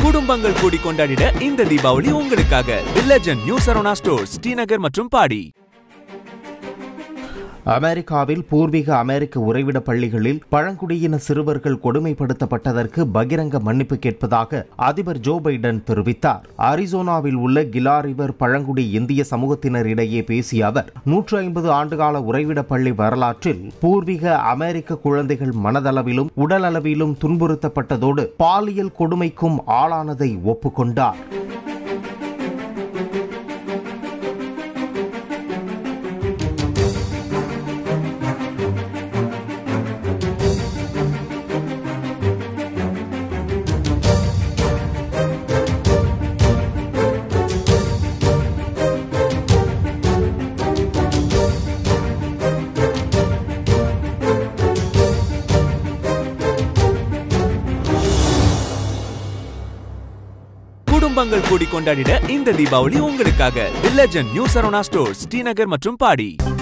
குடும்பங்கள் கூடி கொண்டாடிட இந்த தீபாவளி உங்களுக்காக the legend new Saravana stores Srinagar மற்றும் பாடி அமெரிக்காவில் பூர்வீக அமெரிக்க உறைவிட பள்ளிகளில் பழங்குடியின சிறுவர்கள் கொடுமைப்படுத்தப்பட்டதற்கு பகிரங்க மன்னிப்பு கேட்பதாக அதிபர் ஜோ பைடன் தெரிவித்தார் அரிசோனாவில் உள்ள கிலா ரிவர் பழங்குடி இந்திய சமூகத்தினரிடையே பேசிய அவர் நூற்று ஐம்பது ஆண்டுகால உறைவிட பள்ளி வரலாற்றில் பூர்வீக அமெரிக்க குழந்தைகள் மனதளவிலும் உடலளவிலும் துன்புறுத்தப்பட்டதோடு பாலியல் கொடுமைக்கும் ஆளானதை ஒப்புக்கொண்டார் குடும்பங்கள் கூடி கொண்டாடிட இந்த தீபாவளி உங்களுக்காக the legend new Saravana stores Srinagar மற்றும் பாடி